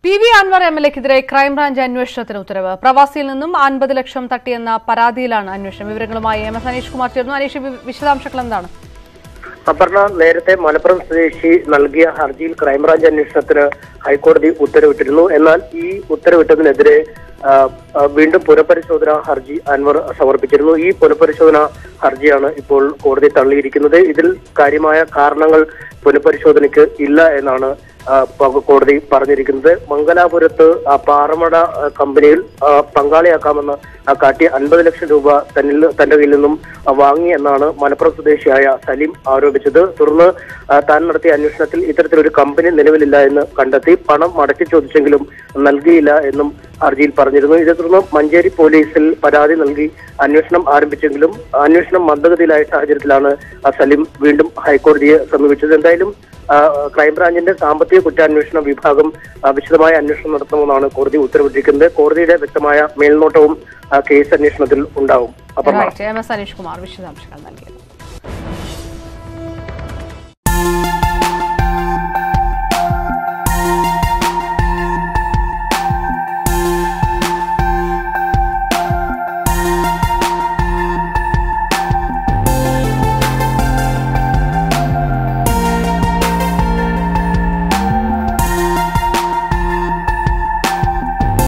P V Anvar M L എക്കെതിരെ crime branch അന്വേഷണത്തിന് ഉത്തരവ് പ്രവാസിയിൽ നിന്നും അൻപത് ലക്ഷം തട്ടിയെന്ന പരാതിയിലാണ് അന്വേഷണം വിവരങ്ങളുമായി എം എസ് അനീഷ് കുമാർ ചേർന്നു അനീഷ് വി- വിശദാംശങ്ങൾ എന്താണ് അപർണ നേരത്തെ മലപ്പുറം സ്വദേശി നൽകിയ ഹർജിയിൽ ക്രൈംബ്രാഞ്ച് അന്വേഷണത്തിന് ഹൈക്കോടതി ഉത്തരവിട്ടിരുന്നു എന്നാൽ ഈ ഉത്തരവിട്ടതിനെതിരെ ആ, ആ, വീണ്ടും പുനഃപരിശോധന ഹർജി അൻവർ സമർപ്പിച്ചിരുന്നു ഈ പുനഃപരിശോധന ഹർജിയാണ് ഇപ്പോൾ കോടതി തള്ളിയിരിക്കുന്നത് ഇതിൽ കാര്യമായ കാരണങ്ങൾ പുനഃപരിശോധനയ്ക്ക് ഇല്ല എന്നാണ് ആ, പ- കോടതി പറഞ്ഞിരിക്കുന്നത് മംഗലാപുരത്ത് ആ, പാറമട ആ, കമ്പനിയിൽ ആ, പങ്കാളിയാക്കാമെന്ന് ആ, കാട്ടി അൻപത് ലക്ഷം രൂപ തന്നിൽ തന്റെ കയ്യിൽ നിന്നും ആ, വാങ്ങി എന്നാണ് മലപ്പുറം സ്വദേശിയായ സലീം ആരോപിച്ചത് തുടർന്ന് ആ, താൻ നടത്തിയ അന്വേഷണത്തിൽ ഇത്തരത്തിലൊരു കമ്പനി നിലവിലില്ല എന്ന് കണ്ടെത്തി പണം മടക്കി ചോദിച്ചെങ്കിലും നൽകിയില്ല എന്നും ഹർജിയിൽ പറഞ്ഞിരുന്നു ഇതേ തുടർന്ന് മഞ്ചേരി പോലീസിൽ പരാതി നൽകി അന്വേഷണം ആരംഭിച്ചെങ്കിലും അന്വേഷണം മന്ദഗതിയിലായ സാഹചര്യത്തിലാണ് ആ സലീം വീണ്ടും ഹൈക്കോടതിയെ സമീപിച്ചത് എന്തായാലും ആ, ക്രൈംബ്രാഞ്ചിന്റെ സാമ്പത്തിക കുറ്റാന്വേഷണ വിഭാഗം ആ, വിശദമായ അന്വേഷണം നടത്തണമെന്നാണ് കോടതി ഉത്തരവിട്ടിരിക്കുന്നത് കോടതിയുടെ വ്യക്തമായ മേൽനോട്ടവും ആ, കേസ് അന്വേഷണത്തിൽ ഉണ്ടാവും അപ്പം റൈറ്റ് എം എസ് അനീഷ് കുമാർ വിശദാംശങ്ങൾ നൽകിയത്